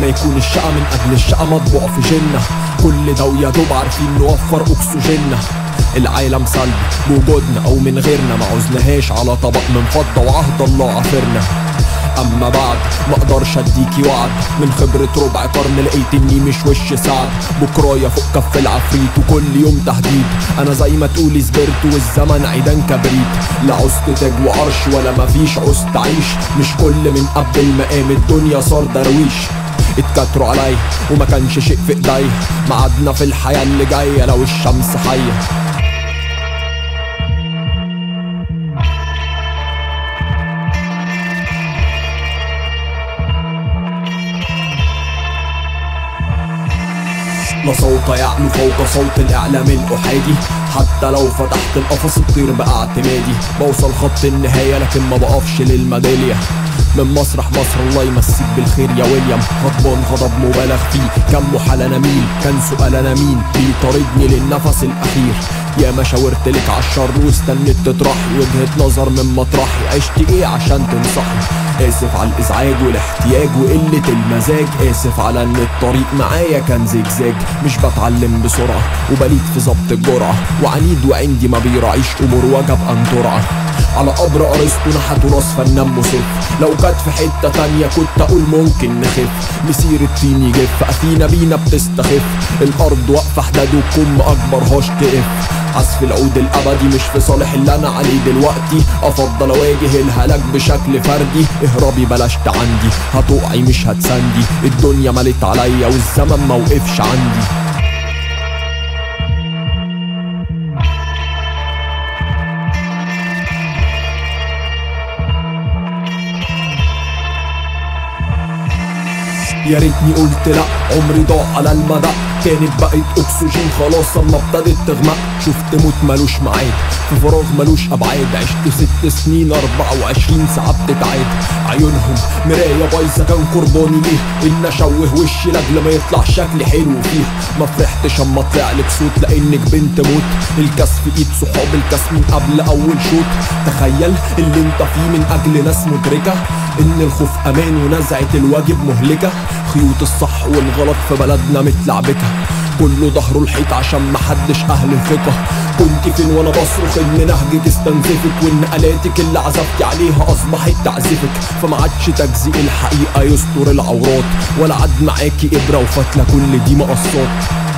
مهما يكون الشقا من اجل الشقا مطبوع في جنة كل ده ويا دوب عارفين نوفر اكسجيننا العالم سلبي بوجودنا او من غيرنا ما عوزناهاش على طبق من فضة وعهد الله عافرنا اما بعد ما اقدرش اديكي وعد من خبرة ربع قرن لقيت اني مش وش سعد بكرايا فوق كف العفريت وكل يوم تهديد انا زي ما تقولي سبرت والزمن عيدان كبريت لا عوزت تاج وعرش ولا مفيش عوزت تعيش مش كل من قبل ما قام الدنيا صار درويش اتكتروا عليا وما كانش شيء في ايديا معادنا في الحياة اللي جاية لو الشمس حية لا صوت يعلو فوق صوت الإعلام الأحادي حتى لو فتحت القفص الطير بقى اعتمادي بوصل خط النهاية لكن ما بقفش للميدالية من مسرح مصر الله يمسيك بالخير يا ويليام غضبان غضب مبالغ فيه كان محال انا مين كان سؤال انا مين بيطاردني للنفس الاخير يا ما شاورت لك عالشر واستنيت تطرحي وجهة نظر من مطرحي عشت ايه عشان تنصحي اسف على الازعاج والاحتياج وقلة المزاج اسف على ان الطريق معايا كان زجزاج مش بتعلم بسرعة وبليد في ظبط الجرعة وعنيد وعندي ما بيراعيش امور وجب ان ترعى على قبر ارسطو نحتوا راس فنان مسف لو كانت في حتة تانية كنت اقول ممكن نخف مسير الطين يجف اثينا بينا بتستخف الارض واقفة حداد وكم اكبر هاش تقف عزف العود الابدي مش في صالح اللي انا عليه دلوقتي افضل اواجه الهلاك بشكل فردي اهربي بلاش عندي هتقعي مش هتسندي الدنيا ملت عليا والزمن موقفش عندي يا ريتني قلت لا عمري ضاع على المدى كانت بقت اكسجين خلاص اما ابتدت تغمق شفت موت ملوش ميعاد في فراغ ملوش ابعاد عشت ست سنين اربعة وعشرين ساعة بتتعاد عيونهم مراية بايظة كان قرباني ليه ان اشوه وشي لاجل ما يطلع شكلي حلو فيه ما فرحتش اما طلع لك صوت لانك بنت موت الكاس في ايد صحاب الكاس من قبل اول شوط تخيل اللي انت فيه من اجل ناس مدركة ان الخوف امان ونزعة الواجب مهلكة خيوط الصح والغلط في بلدنا متلعبكة كله ظهره الحيط عشان محدش اهل الثقة كنت فين وانا بصرخ ان نهجك استنزفك وان الاتك اللي عزفتي عليها اصبحت تعزفك فما عادش تجزئ الحقيقة يستر العورات ولا عاد معاكي ابرة وفتلة كل دي مقصات